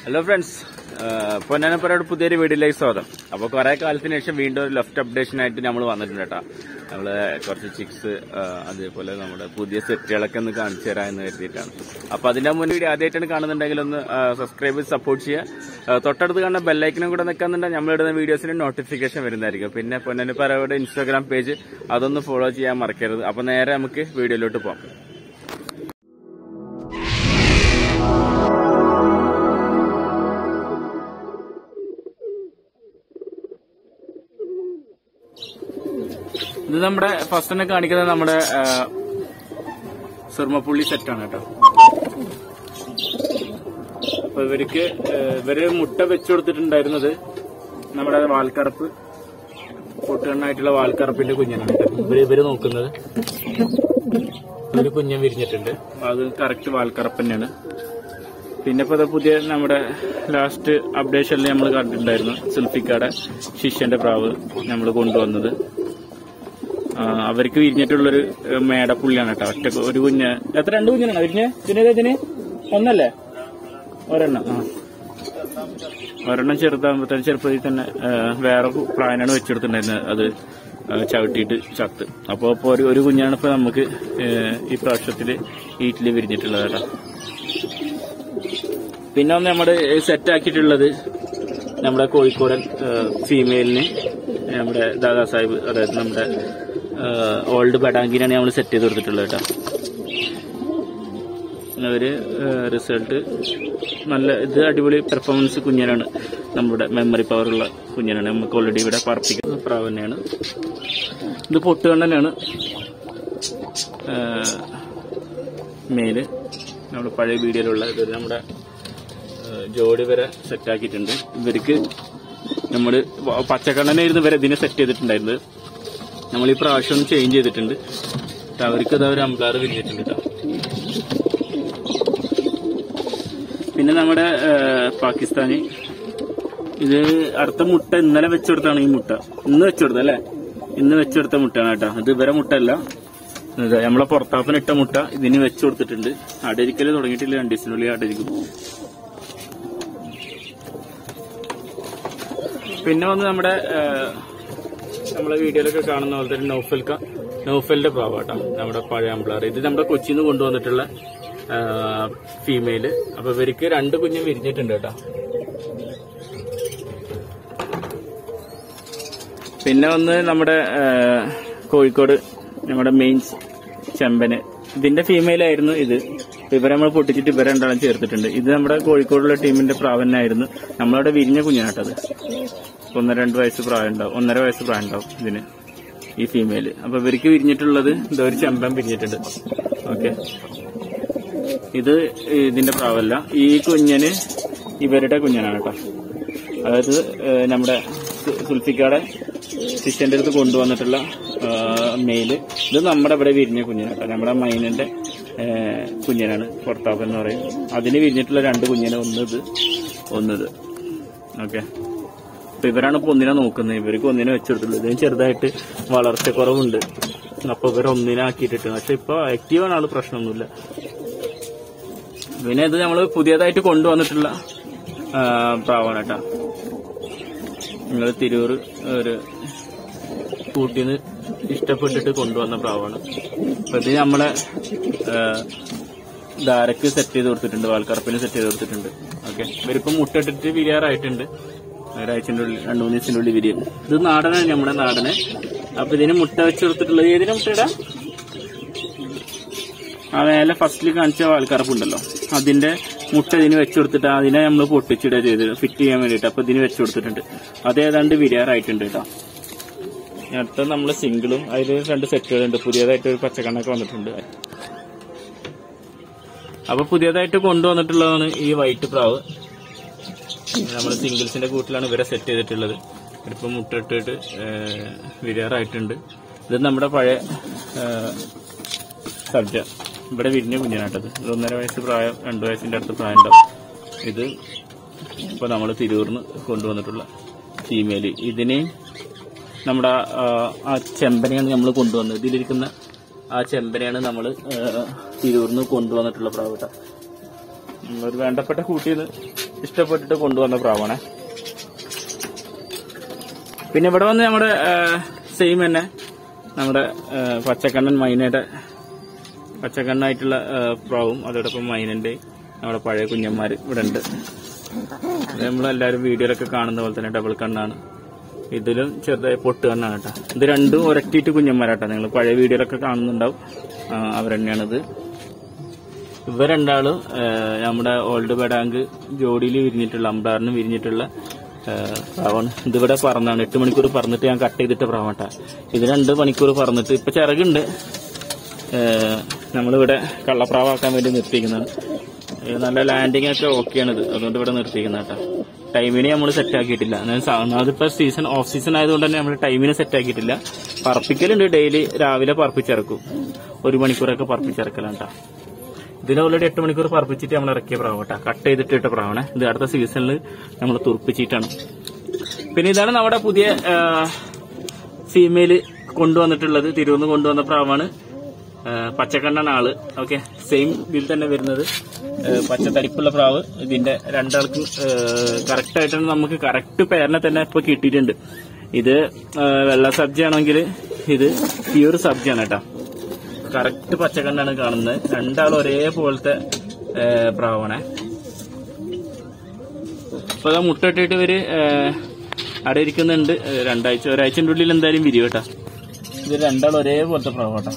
hello friends പൊന്നാനപ്പുറയുടെ പുതിയൊരു വീഡിയോയിലേക്ക് സ്വാഗതം അപ്പോൾ കുറെ കാലത്തിന് ശേഷം വീണ്ടും ഒരു ലെഫ്റ്റ് അപ്ഡേഷൻ ആയിട്ട് നമ്മൾ വന്നിട്ടുണ്ട് കേട്ടോ നമ്മള് കുറച്ച് ചിക്സ് അതേപോലെ നമ്മുടെ പുതിയ സെറ്റുകളൊക്കെ ഒന്ന് കാണിച്ചു തരാം എന്ന് കരുതിയിട്ടാണ് അപ്പൊ അതിന്റെ മുന്നേ വീഡിയോ ആദ്യമായിട്ടാണ് കാണുന്നുണ്ടെങ്കിൽ ഒന്ന് സബ്സ്ക്രൈബ് ചെയ്ത് സപ്പോർട്ട് ചെയ്യുക ആ, തൊട്ടടുത്ത് കാണുന്ന ബെല്ലൈക്കനും കൂടെ നിൽക്കുന്നുണ്ടെങ്കിൽ നമ്മളിടുന്ന വീഡിയോസിന് നോട്ടിഫിക്കേഷൻ വരുന്നതായിരിക്കും പിന്നെ പൊന്നാനപ്പുറയുടെ ഇൻസ്റ്റാഗ്രാം പേജ് അതൊന്ന് ഫോളോ ചെയ്യാൻ മറക്കരുത് അപ്പൊ നേരെ നമുക്ക് വീഡിയോയിലോട്ട് പോകാം ഇത് നമ്മുടെ ഫസ്റ്റ് തന്നെ കാണിക്കുന്നത് നമ്മുടെ ആ, സുർമ്മപ്പുള്ളി സെറ്റാണ് കേട്ടോ അപ്പൊ ഇവർക്ക് ആ, ഇവര് മുട്ട വെച്ചു കൊടുത്തിട്ടുണ്ടായിരുന്നത് നമ്മുടെ വാൽക്കറപ്പ് പൊട്ടുകണ്ണായിട്ടുള്ള വാൽക്കറപ്പിന്റെ കുഞ്ഞനാണ് കേട്ടോ ഇവര് ഇവര് നോക്കുന്നത് ഒരു കുഞ്ഞൻ വിരിഞ്ഞിട്ടുണ്ട് അത് കറക്റ്റ് വാൽക്കറപ്പ് തന്നെയാണ് പിന്നെ ഇപ്പൊ ദാ പുതിയ നമ്മുടെ ലാസ്റ്റ് അപ്ഡേഷനിൽ നമ്മൾ കണ്ടിട്ടുണ്ടായിരുന്നു സുൽഫിക്കയുടെ ശിഷ്യന്റെ പ്രാവ് നമ്മൾ കൊണ്ടുവന്നത് ആ, അവർക്ക് വിരിഞ്ഞിട്ടുള്ളൊരു ഏഹ്, മേടപ്പുള്ളിയാണ് കേട്ടോ ഒറ്റ ഒരു കുഞ്ഞ് എത്ര രണ്ട് കുഞ്ഞാണ് വിരിഞ്ഞ് ഇതിന് ഇതിന് ഒന്നല്ലേ ഒരെണ്ണം ആ ഒരെണ്ണം ചെറുതാകുമ്പോഴത്തേനും ചെറുപ്പത്തിൽ തന്നെ ഏഹ്, വേറെ പ്ലാനാണ് വെച്ചെടുത്തിട്ടുണ്ടായിരുന്നത് അത് ഏഹ്, ചവിട്ടിയിട്ട് ചത്ത് അപ്പോൾ ഇപ്പോൾ ഒരു ഒരു കുഞ്ഞാണ് ഇപ്പോൾ നമുക്ക് ഏഹ്, ഈ പ്രാവശ്യത്തിൽ വീട്ടിൽ വിരിഞ്ഞിട്ടുള്ളത് കേട്ടോ പിന്നെ ഒന്ന് നമ്മുടെ സെറ്റ് ആക്കിയിട്ടുള്ളത് നമ്മുടെ കോഴിക്കോടൻ ഫീമെയിലിന് നമ്മുടെ ദാദാ സാഹിബ് അതായത് നമ്മുടെ ഓൾഡ് ബഡാങ്കിനാണ് നമ്മൾ സെറ്റ് ചെയ്ത് കൊടുത്തിട്ടുള്ളത് കേട്ടോ ഒരു റിസൾട്ട് നല്ല ഇത് അടിപൊളി പെർഫോമൻസ് കുഞ്ഞനാണ് നമ്മുടെ മെമ്മറി പവറുള്ള കുഞ്ഞനാണ് നമുക്ക് ഓൾറെഡി ഇവിടെ പറപ്പിക്കുന്ന പ്രാവ് തന്നെയാണ് ഇത് പൊട്ടുകണ്ണനാണ് മേല് നമ്മുടെ പഴയ വീഡിയോയിലുള്ള ഇത് നമ്മുടെ ഏഹ് ജോഡി വരെ സെറ്റാക്കിയിട്ടുണ്ട് ഇവർക്ക് നമ്മൾ പച്ചക്കണ്ണനായിരുന്നു ഇവരെ ഇതിനെ സെറ്റ് ചെയ്തിട്ടുണ്ടായിരുന്നത് നമ്മൾ ഈ പ്രാവശ്യം ഒന്ന് ചേഞ്ച് ചെയ്തിട്ടുണ്ട് ട്ടോ അവർക്ക് ഇതാ ഒരു അമ്പലാറ് വിരിഞ്ഞിട്ടുണ്ട് കേട്ടോ പിന്നെ നമ്മുടെ ഏഹ് പാകിസ്ഥാനി ഇത് അടുത്ത മുട്ട ഇന്നലെ വെച്ചുകൊടുത്താണ് ഈ മുട്ട ഇന്ന് വെച്ചുകൊടുത്ത അല്ലേ ഇന്ന് വെച്ചുകൊടുത്ത മുട്ടയാണ് കേട്ടോ ഇത് ഇവരെ മുട്ടയല്ല ഇത് നമ്മളെ പുറത്താപ്പനിട്ട മുട്ട ഇതിന് വെച്ചു കൊടുത്തിട്ടുണ്ട് അടയിരിക്കല് തുടങ്ങിയിട്ടില്ല രണ്ടു ദിവസത്തിനുള്ളിൽ അടയിരിക്കും പിന്നെ വന്ന് നമ്മുടെ ഏഹ്, നമ്മളെ വീഡിയോയിലൊക്കെ കാണുന്ന പോലെ തന്നെ നൗഫൽക്ക നൗഫലിന്റെ പ്രാവാട്ടോ നമ്മുടെ പഴയ അമ്പിളാർ ഇത് നമ്മുടെ കൊച്ചിയിൽ നിന്ന് കൊണ്ടുവന്നിട്ടുള്ള ഫീമെയില് അപ്പൊ ഇവർക്ക് രണ്ട് കുഞ്ഞും വിരിഞ്ഞിട്ടുണ്ട് കേട്ടോ പിന്നെ വന്ന് നമ്മുടെ ഏഹ്, കോഴിക്കോട് നമ്മുടെ മെയിൻസ് ചെമ്പന് ഇതിന്റെ ഫീമെയിൽ ആയിരുന്നു ഇത് ഇപ്പൊ ഇവരെ നമ്മൾ പൊട്ടിച്ചിട്ട് ഇവരെ രണ്ടാളും ചേർത്തിട്ടുണ്ട് ഇത് നമ്മുടെ കോഴിക്കോടുള്ള ടീമിന്റെ പ്രാവനായിരുന്നു നമ്മളവിടെ വിരിഞ്ഞ കുഞ്ഞാട്ടത് ഒന്നര രണ്ട് വയസ്സ് പ്രായം ഉണ്ടാവും ഒന്നര വയസ്സ് പ്രായം ഉണ്ടാവും ഇതിന് ഈ ഫീമെയില് അപ്പൊ ഇവർക്ക് വിരിഞ്ഞിട്ടുള്ളത് ഇതാ ഒരു ചെമ്പൻ വിരിഞ്ഞിട്ടുണ്ട് ഓക്കെ ഇത് ഇതിന്റെ പ്രാവല്ല ഈ കുഞ്ഞന് ഇവരുടെ കുഞ്ഞനാണ് കേട്ടോ അതായത് ഏഹ്, നമ്മുടെ സു- സുൽഫിക്കയുടെ ശിഷ്യന്റെ അടുത്ത് കൊണ്ടുവന്നിട്ടുള്ള മെയില് ഇത് നമ്മുടെ ഇവിടെ വിരിഞ്ഞ കുഞ്ഞനാണ് കേട്ടോ നമ്മുടെ മൈനിന്റെ ഏഹ്, കുഞ്ഞനാണ് പുറത്താപ്പ് എന്ന് പറയും അതിന് വിരിഞ്ഞിട്ടുള്ള രണ്ട് കുഞ്ഞന് ഒന്നത് ഒന്നത് ഓക്കെ അപ്പൊ ഇവരാണ് ഇപ്പൊ ഒന്നിനെ നോക്കുന്നത് ഇവർക്ക് ഒന്നിനെ വെച്ചെടുത്തുള്ളൂ ഇതിന് ചെറുതായിട്ട് വളർച്ച കുറവുണ്ട് അപ്പൊ ഇവർ ഒന്നിനെ ആക്കിയിട്ടിട്ട് പക്ഷെ ഇപ്പൊ ആക്റ്റീവാണ് ആള് പ്രശ്നമൊന്നുമില്ല പിന്നെ ഇത് നമ്മൾ പുതിയതായിട്ട് കൊണ്ടുവന്നിട്ടുള്ള ആ, പ്രാവാണ് കേട്ടോ നിങ്ങൾ തിരൂർ ഒരു കൂട്ടിന്ന് ഇഷ്ടപ്പെട്ടിട്ട് കൊണ്ടുവന്ന പ്രാവാണ് അപ്പൊ ഇത് നമ്മളെ ആ, ധാരക്ക് സെറ്റ് ചെയ്ത് കൊടുത്തിട്ടുണ്ട് വാൽക്കറപ്പിന് സെറ്റ് ചെയ്ത് കൊടുത്തിട്ടുണ്ട് ഓക്കെ ഇവരിപ്പം മുട്ടിട്ടിട്ട് വിരിയാറായിട്ടുണ്ട് ഒരാഴ്ചന്റെ ഉള്ളിൽ രണ്ടു മൂന്ന് ദിവസത്തിന്റെ ഉള്ളിൽ വിരിയും ഇത് നാടനാണ് നമ്മുടെ നാടന് അപ്പൊ ഇതിന് മുട്ട വെച്ച് കൊടുത്തിട്ടുള്ളത് ഏതിനാ മുട്ടയിടാ ആ മേലെ ഫസ്റ്റിൽ കാണിച്ച വാൽക്കറപ്പുണ്ടല്ലോ അതിന്റെ മുട്ട ഇതിന് വെച്ചു കൊടുത്തിട്ട് അതിനെ നമ്മൾ പൊട്ടിച്ചിടുക ചെയ്ത് ഫിറ്റ് ചെയ്യാൻ വേണ്ടിയിട്ട് അപ്പൊ ഇതിന് വെച്ചു കൊടുത്തിട്ടുണ്ട് അത് ഏതാണ്ട് വിരിയാറായിട്ടുണ്ട് കേട്ടോ ഇനി അടുത്ത നമ്മള് സിംഗിളും അതിൽ രണ്ട് സെറ്റുകളുണ്ട് പുതിയതായിട്ട് ഒരു പച്ചക്കണ്ണൊക്കെ വന്നിട്ടുണ്ട് അപ്പൊ പുതിയതായിട്ട് കൊണ്ടുവന്നിട്ടുള്ളതാണ് ഈ വൈറ്റ് പ്രാവ് നമ്മൾ സിംഗിൾസിന്റെ കൂട്ടിലാണ് ഇവരെ സെറ്റ് ചെയ്തിട്ടുള്ളത് ഇപ്പൊ മുട്ടിട്ടിട്ട് വിരിയാറായിട്ടുണ്ട് ഇത് നമ്മുടെ പഴയ സബ്ജ ഇവിടെ വിരിഞ്ഞ കുഞ്ഞിനാട്ടത് ഇത് ഒന്നര വയസ്സ് പ്രായം രണ്ടു വയസ്സിന്റെ അടുത്ത് പ്രായം ഉണ്ടാവും ഇത് ഇപ്പൊ നമ്മൾ തിരൂർന്ന് കൊണ്ടുവന്നിട്ടുള്ള ഫീമെയില് ഇതിന് നമ്മുടെ ആ, ആ ചെമ്പനെയാണ് നമ്മൾ കൊണ്ടുവന്നത് ഇതിലിരിക്കുന്ന ആ ചെമ്പനെയാണ് നമ്മൾ തിരൂർന്ന് കൊണ്ടുവന്നിട്ടുള്ള പ്രാവട്ട ഒരു വേണ്ടപ്പെട്ട കൂട്ടിയത് ഇഷ്ടപ്പെട്ടിട്ട് കൊണ്ടുവന്ന പ്രാവാണ് പിന്നെ ഇവിടെ വന്ന് നമ്മുടെ സെയിം തന്നെ നമ്മുടെ ആ, പച്ചക്കണ്ണൻ മൈനയുടെ പച്ചക്കണ്ണായിട്ടുള്ള ആ, പ്രാവും അതോടൊപ്പം മൈനന്റെ നമ്മുടെ പഴയ കുഞ്ഞന്മാർ ഇവിടെ ഉണ്ട് ഇത് നമ്മളെല്ലാവരും വീഡിയോയിലൊക്കെ കാണുന്ന പോലെ തന്നെ ഡബിൾ കണ്ണാണ് ഇതിലും ചെറുതായി പൊട്ട് കണ്ണാണ് കേട്ടോ ഇത് രണ്ടും ഒരറ്റിയിട്ട് കുഞ്ഞന്മാരാട്ടോ നിങ്ങൾ പഴയ വീഡിയോയിലൊക്കെ കാണുന്നുണ്ടാവും ആ, അവരെന്നെയാണിത് ഇവ രണ്ടാളും ആ, നമ്മുടെ ഓൾഡ് ബഡാങ്ക് ജോഡിയിൽ വിരിഞ്ഞിട്ടുള്ള അമ്പാറിന് വിരിഞ്ഞിട്ടുള്ള ആ, പ്രാവാണ് ഇതിവിടെ പറന്നാണ് എട്ട് മണിക്കൂർ പറന്നിട്ട് ഞാൻ കട്ട് ചെയ്തിട്ട് പ്രാവട്ട ഇത് രണ്ട് മണിക്കൂർ പറന്നിട്ട് ഇപ്പൊ ചിറകുണ്ട് ആ, നമ്മളിവിടെ കള്ളപ്രാവാക്കാൻ വേണ്ടി നിർത്തിയിരിക്കുന്നതാണ് ഏ, നല്ല ലാൻഡിംഗ് ഒക്കെ ഓക്കെയാണ് ഇത് അതുകൊണ്ട് ഇവിടെ നിർത്തിയിരിക്കുന്ന കേട്ടോ ടൈമിന് നമ്മൾ സെറ്റ് ആക്കിയിട്ടില്ല അതിപ്പോ സീസൺ ഓഫ് സീസൺ ആയതുകൊണ്ട് തന്നെ നമ്മൾ ടൈമിന് സെറ്റ് ആക്കിയിട്ടില്ല പറപ്പിക്കലുണ്ട് ഡെയിലി രാവിലെ പറപ്പിച്ചിറക്കും ഒരു മണിക്കൂറൊക്കെ പറപ്പിച്ചിറക്കലാണ് കേട്ടോ ഇതിന് ഓൾറെഡി എട്ട് മണിക്കൂർ പറപ്പിച്ചിട്ട് നമ്മൾ ഇറക്കിയ പ്രാവ് കേട്ടോ കട്ട് ചെയ്തിട്ട് ഇട്ട പ്രാവാണ് ഇത് അടുത്ത സീസണിൽ നമ്മൾ തുറപ്പിച്ചിട്ടാണ് പിന്നെ ഇതാണ് നമ്മുടെ പുതിയ ഫീമെയിൽ കൊണ്ടുവന്നിട്ടുള്ളത് തിരുവന്ന് കൊണ്ടുവന്ന പ്രാവാണ് ആ, പച്ചക്കണ്ണാണ് ആള് ഓക്കെ സെയിം ഇതിൽ തന്നെ വരുന്നത് ആ, പച്ച തടിപ്പുള്ള പ്രാവ് ഇതിന്റെ രണ്ടാൾക്കും കറക്റ്റ് ആയിട്ടാണ് നമുക്ക് കറക്റ്റ് പേരിനെ തന്നെ ഇപ്പൊ കിട്ടിയിട്ടുണ്ട് ഇത് ആ, വെള്ള സബ്ജി ആണെങ്കിൽ ഇത് പ്യൂർ സബ്ജിയാണ് കേട്ടോ കറക്റ്റ് പച്ചക്കണ്ണാണ് കാണുന്നത് രണ്ടാളും ഒരേപോലത്തെ ഏ, പ്രാവാണ് ഇപ്പൊ ദാ മുട്ട ഇട്ടിട്ട് ഇവര് ഏ, അവിടെ ഇരിക്കുന്നുണ്ട് ഏ, രണ്ടാഴ്ച ഒരാഴ്ചന്റെ ഉള്ളിൽ എന്തായാലും വിരിയും കേട്ടാ ഇത് രണ്ടാളും ഒരേപോലത്തെ പ്രാവാട്ടാ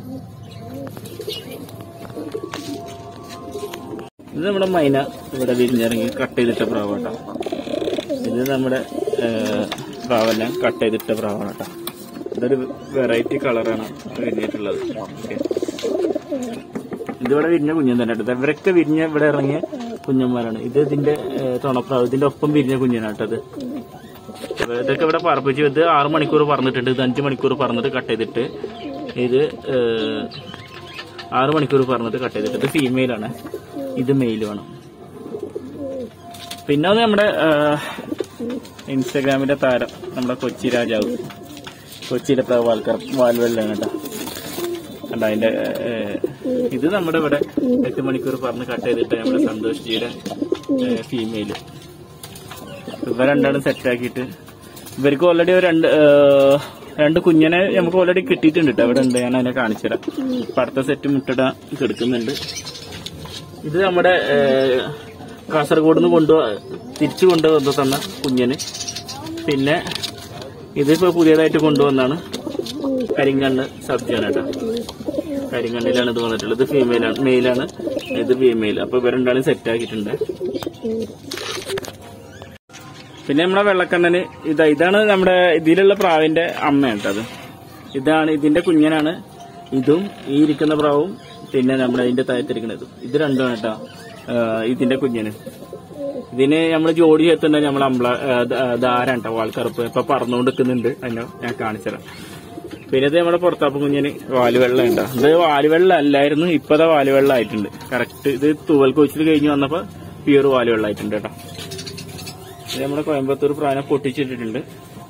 ഇത് നമ്മുടെ മൈന ഇവിടെ വിരിഞ്ഞിറങ്ങി കട്ട് ചെയ്തിട്ട പ്രാവാട്ടാ ഇത് നമ്മുടെ ഏ, പ്രാവെല്ലാം കട്ട് ചെയ്തിട്ട പ്രാവാണ് കേട്ടോ ഇതൊരു വെറൈറ്റി കളറാണ് വിരിഞ്ഞിട്ടുള്ളത് ഓക്കെ ഇതിവിടെ വിരിഞ്ഞ കുഞ്ഞൻ തന്നെ കേട്ടോ ഇവരൊക്കെ വിരിഞ്ഞ ഇവിടെ ഇറങ്ങിയ കുഞ്ഞന്മാരാണ് ഇത് ഇതിന്റെ ഏ, തുണപ്രാവ് ഇതിന്റെ ഒപ്പം വിരിഞ്ഞ കുഞ്ഞനാണ് കേട്ടത് ഇതൊക്കെ ഇവിടെ പറപ്പിച്ച് ഇത് ആറ് മണിക്കൂർ പറഞ്ഞിട്ടുണ്ട് ഇത് അഞ്ച് മണിക്കൂർ പറഞ്ഞിട്ട് കട്ട് ചെയ്തിട്ട് ഇത് ഏ, ആറ് മണിക്കൂർ പറഞ്ഞിട്ട് കട്ട് ചെയ്തിട്ട് ഇത് ഫീമെയിലാണ് ഇത് മെയിലുമാണ് പിന്നെ അത് നമ്മുടെ ആ, ഇൻസ്റ്റാഗ്രാമിന്റെ താരം നമ്മുടെ കൊച്ചി രാജാവ് കൊച്ചിയിലെ പ്രാവ് വാൽക്കർ വാൽവെള്ളാണ് കേട്ടോ കണ്ട അതിന്റെ ഏ, ഇത് നമ്മുടെ ഇവിടെ എട്ട് മണിക്കൂർ പറഞ്ഞ് കട്ട് ചെയ്തിട്ട് നമ്മുടെ സന്തോഷ് ജിയുടെ ഫീമെയില് ഇവ രണ്ടാളും സെറ്റ് ആക്കിയിട്ട് ഇവർക്ക് ഓൾറെഡി ഒരു രണ്ട് ഏ, രണ്ട് കുഞ്ഞിനെ നമുക്ക് ഓൾറെഡി കിട്ടിയിട്ടുണ്ട് കേട്ടോ അവിടെ ഉണ്ട് ഞാൻ അതിനെ കാണിച്ചുതരാം ഇപ്പൊ അടുത്ത സെറ്റ് മുട്ടിടാൻ കിടക്കുന്നുണ്ട് ഇത് നമ്മുടെ ഏ, കാസർഗോഡ് നിന്ന് കൊണ്ടു തിരിച്ചു കൊണ്ടുവന്നു തന്ന കുഞ്ഞിന് പിന്നെ ഇതിപ്പോ പുതിയതായിട്ട് കൊണ്ടുവന്നാണ് കരിങ്കണ്ണ് സബ്ജിയാണ് കേട്ടോ കരിങ്കണ്ണിലാണ് ഇത് വന്നിട്ടുള്ളത് ഇത് ഫീമെയിലാണ് മെയിലാണ് ഇത് ഫീമെയിൽ അപ്പൊ ഇവ രണ്ടാളും സെറ്റ് ആക്കിയിട്ടുണ്ട് പിന്നെ നമ്മുടെ വെള്ളക്കണ്ണന് ഇതാ ഇതാണ് നമ്മുടെ ഇതിലുള്ള പ്രാവിന്റെ അമ്മയാണ് കേട്ടോ അത് ഇതാണ് ഇതിന്റെ കുഞ്ഞനാണ് ഇതും ഈ ഇരിക്കുന്ന പ്രാവും പിന്നെ നമ്മുടെ ഇതിന്റെ താഴത്തിരിക്കുന്നതും ഇത് രണ്ടുമാണ് കേട്ടോ ആ, ഇതിന്റെ കുഞ്ഞന് ഇതിന് നമ്മൾ ജോഡി ചേർത്തുണ്ട് നമ്മൾ അമ്പള ധാരാണ് കേട്ടോ വാൾക്കറുപ്പ് ഇപ്പൊ പറന്നുകൊണ്ട് നിൽക്കുന്നുണ്ട് അതിനെ ഞാൻ കാണിച്ചുതരാം പിന്നെ ഇത് നമ്മുടെ പുറത്താപ്പ് കുഞ്ഞിന് വാലുവെള്ളം ഉണ്ടോ ഇത് വാലുവെള്ളം അല്ലായിരുന്നു ഇപ്പതാ വാലുവെള്ളം ആയിട്ടുണ്ട് കറക്റ്റ് ഇത് തൂവൽ കൊച്ചിൽ കഴിഞ്ഞ് വന്നപ്പോ പ്യൂർ വാലുവെള്ളം ആയിട്ടുണ്ട് കേട്ടോ ഇത് നമ്മുടെ കോയമ്പത്തൂർ പ്രായം പൊട്ടിച്ചിട്ടിട്ടുണ്ട്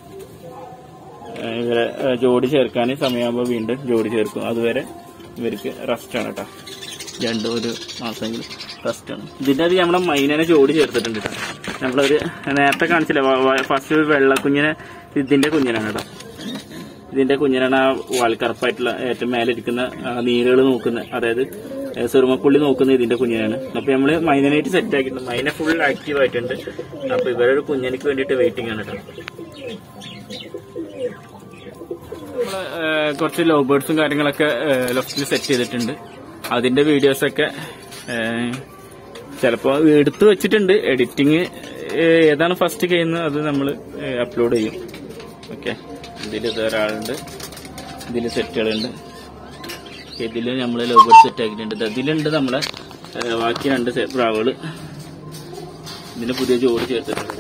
ഏഹ് ഇവരെ ഏഹ് ജോഡി ചേർക്കാൻ സമയമാകുമ്പോൾ വീണ്ടും ജോഡി ചേർക്കും അതുവരെ ഇവർക്ക് റെസ്റ്റാണ് കേട്ടോ രണ്ടു ഒരു മാസമെങ്കിലും റെസ്റ്റാണ് ഇതിന്റെ അത് നമ്മുടെ മൈനനെ ജോഡി ചേർത്തിട്ടുണ്ട് കേട്ടോ നമ്മളൊരു നേരത്തെ കാണിച്ചില്ല ഫസ്റ്റ് വെള്ള കുഞ്ഞിനെ ഇതിന്റെ കുഞ്ഞിനാണ് കേട്ടോ ഇതിന്റെ കുഞ്ഞിനാണ് ആ വാൽക്കറപ്പായിട്ടുള്ള ഏറ്റവും മേലെ ഇരിക്കുന്ന നീരുകൾ നോക്കുന്നത് അതായത് ഏഹ് സുറുമപ്പുള്ളി നോക്കുന്ന ഇതിന്റെ കുഞ്ഞിനാണ് അപ്പൊ നമ്മള് മൈനനായിട്ട് സെറ്റ് ആക്കിയിട്ടുണ്ട് മൈന ഫുൾ ആക്റ്റീവ് ആയിട്ടുണ്ട് അപ്പൊ ഇവരൊരു കുഞ്ഞിനക്ക് വേണ്ടിയിട്ട് വെയിറ്റിംഗ് ആണ് കേട്ടോ നമ്മള് ഏഹ് കുറച്ച് ലോ ബേർഡ്സും കാര്യങ്ങളൊക്കെ ലെഫ്റ്റിൽ സെറ്റ് ചെയ്തിട്ടുണ്ട് അതിന്റെ വീഡിയോസൊക്കെ ചിലപ്പോ എടുത്തു വെച്ചിട്ടുണ്ട് എഡിറ്റിംഗ് ഏതാണ് ഫസ്റ്റ് കഴിയുന്നത് അത് നമ്മൾ അപ്ലോഡ് ചെയ്യും ഓക്കെ ഇതിൽ ഇത് ഒരാളുണ്ട് ഇതിൽ സെറ്റുകളുണ്ട് ഇതിൽ നമ്മൾ ലോ ബേർഡ് സെറ്റ് ആക്കിയിട്ടുണ്ട് ഇത് ഇതിലുണ്ട് നമ്മളെ ഏഹ് ബാക്കി രണ്ട് സെ- പ്രാവുകള് ഇതിന് പുതിയ ജോഡി ചേർത്തിട്ടുണ്ട്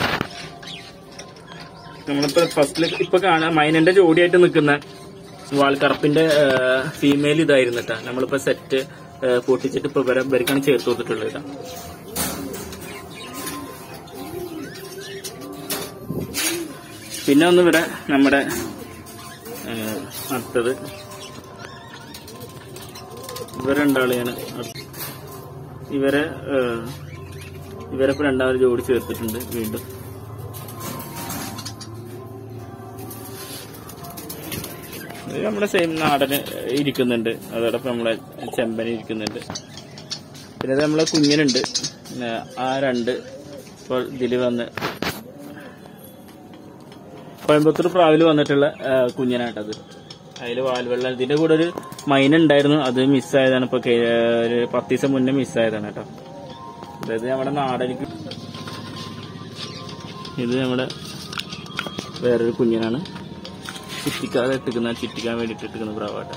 നമ്മളിപ്പോ ഫസ്റ്റില് ഇപ്പൊ കാണാൻ മൈനന്റെ ജോഡിയായിട്ട് നിൽക്കുന്ന വാൾക്കറപ്പിന്റെ ഫീമെയിൽ ഇതായിരുന്നു കേട്ടാ നമ്മളിപ്പോ സെറ്റ് പൊട്ടിച്ചിട്ട് ഇപ്പൊ ഇവരെ ഇവർക്കാണ് ചേർത്ത് കൊടുത്തിട്ടുള്ളത് കേട്ടാ പിന്നെ ഒന്ന് ഇവിടെ നമ്മുടെ ഏ, അടുത്തത് ഇവരെ രണ്ടാളെയാണ് അടുത്ത- ഇവരെ ഏ, ഇവരൊക്കെ രണ്ടാമത് ജോഡി ചേർത്തിട്ടുണ്ട് വീണ്ടും ഇത് നമ്മുടെ സെയിം നാടന് ഇരിക്കുന്നുണ്ട് അതോടൊപ്പം നമ്മളെ ചെമ്പന് ഇരിക്കുന്നുണ്ട് പിന്നെ ഇത് നമ്മളെ കുഞ്ഞിനുണ്ട് പിന്നെ ആ രണ്ട് ഇപ്പോൾ ഇതില് വന്ന് കോയമ്പത്തൂർ പ്രാവിൽ വന്നിട്ടുള്ള ആ, കുഞ്ഞനാട്ടത് അതിൽ വാൽവെള്ളം ഇതിന്റെ കൂടെ ഒരു മൈൻ ഉണ്ടായിരുന്നു അത് മിസ്സായതാണ് ഇപ്പൊ കേ- ഒരു പത്ത് ദിവസം മുന്നേ മിസ്സായതാണ് കേട്ടോ അതായത് നമ്മുടെ നാടനിക്ക് ഇത് നമ്മുടെ വേറൊരു കുഞ്ഞനാണ് ചിറ്റിക്കാതെ ഇട്ടിക്കുന്ന ചിറ്റിക്കാൻ വേണ്ടിട്ട് ഇട്ടിക്കുന്ന പ്രാവാട്ട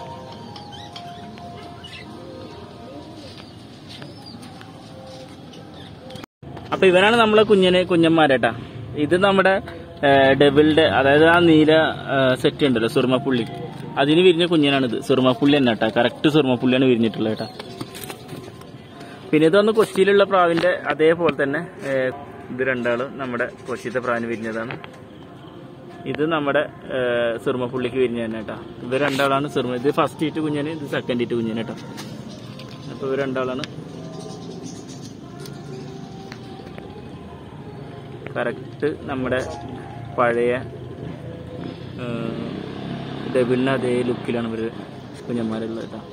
അപ്പൊ ഇവനാണ് നമ്മളെ കുഞ്ഞന് കുഞ്ഞന്മാരേട്ടാ ഇത് നമ്മുടെ ഡബിളിന്റെ അതായത് ആ നീല സെറ്റ് ഉണ്ടല്ലോ സുർമപ്പുള്ളി അതിന് വിരിഞ്ഞ കുഞ്ഞനാണിത് സുർമപ്പുള്ളി തന്നെ കേട്ടാ കറക്റ്റ് സുർമപ്പുള്ളിയാണ് വിരിഞ്ഞിട്ടുള്ളത് കേട്ടാ പിന്നെ ഇതൊന്ന് കൊച്ചിയിലുള്ള പ്രാവിന്റെ അതേപോലെ തന്നെ ഏ, ഇത് രണ്ടാളും നമ്മുടെ കൊച്ചിയിലത്തെ പ്രാവിന് വിരിഞ്ഞതാണ് ഇത് നമ്മുടെ ഏ, സുർമപ്പുള്ളിക്ക് വിരിഞ്ഞ തന്നെ കേട്ടാ ഇവർ രണ്ടാളാണ് സുർമ ഇത് ഫസ്റ്റ് ഈറ്റ് കുഞ്ഞന് ഇത് സെക്കൻഡ് ഈറ്റ് കുഞ്ഞന് കേട്ടോ അപ്പൊ ഇവർ രണ്ടാളാണ് കറക്റ്റ് നമ്മുടെ പഴയ ഡബിളിന് അതേ ലുക്കിലാണ് ഇവര് കുഞ്ഞന്മാരുള്ളത് കേട്ടോ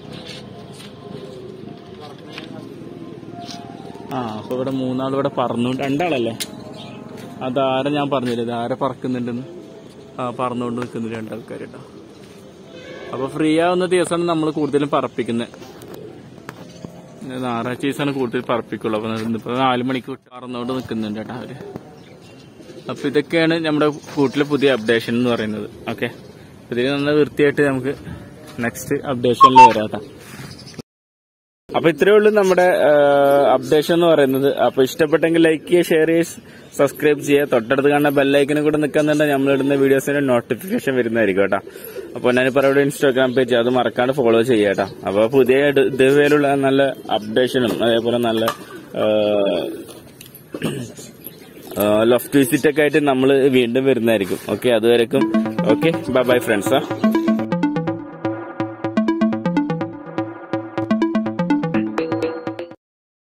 ആ അപ്പൊ ഇവിടെ മൂന്നാൾ ഇവിടെ പറന്നു രണ്ടാളല്ലേ അതാരെ ഞാൻ പറഞ്ഞില്ല ഇത് ആരെ പറക്കുന്നുണ്ടെന്ന് ആ പറന്നുകൊണ്ട് നിൽക്കുന്ന രണ്ടാൾക്കാർ കേട്ടോ അപ്പൊ ഫ്രീ ആവുന്ന ദിവസമാണ് നമ്മൾ കൂടുതലും പറപ്പിക്കുന്നത് ഞായറാഴ്ച ദിവസമാണ് കൂടുതൽ പറപ്പിക്കുള്ളൂ അപ്പൊ ഇന്നിപ്പോ നാല് മണിക്ക് വിട്ട് പറന്നുകൊണ്ട് നിൽക്കുന്നുണ്ട് കേട്ടോ അവര് അപ്പൊ ഇതൊക്കെയാണ് നമ്മുടെ കൂട്ടിലെ പുതിയ അപ്ഡേഷൻ എന്ന് പറയുന്നത് ഓക്കെ ഇതിൽ നന്ന വൃത്തിയായിട്ട് നമുക്ക് നെക്സ്റ്റ് അപ്ഡേഷനിൽ വരാം കേട്ടോ അപ്പൊ ഇത്രയേ ഉള്ളൂ നമ്മുടെ അപ്ഡേഷൻ എന്ന് പറയുന്നത് അപ്പൊ ഇഷ്ടപ്പെട്ടെങ്കിൽ ലൈക്ക് ചെയ്യുക ഷെയർ ചെയ്യുക സബ്സ്ക്രൈബ് ചെയ്യുക തൊട്ടടുത്ത് കാണുന്ന ബെല്ലൈക്കനും കൂടെ നിൽക്കുന്നുണ്ടെങ്കിൽ നമ്മൾ ഇടുന്ന വീഡിയോസിന്റെ നോട്ടിഫിക്കേഷൻ വരുന്നതായിരിക്കും കേട്ടോ അപ്പൊ ഞാൻ പറയുന്നത് ഇൻസ്റ്റാഗ്രാം പേജ് അത് മറക്കാണ്ട് ഫോളോ ചെയ്യുക കേട്ടോ അപ്പൊ പുതിയ ഇത് ഇതുപോലുള്ള നല്ല അപ്ഡേഷനും അതേപോലെ നല്ല ലഫ്റ്റ് വിസിറ്റ് ഒക്കെ ആയിട്ട് നമ്മൾ വീണ്ടും വരുന്നതായിരിക്കും ഓക്കെ അതുവരെക്കും ഓക്കെ ബൈ ബൈ ഫ്രണ്ട്സ് ആ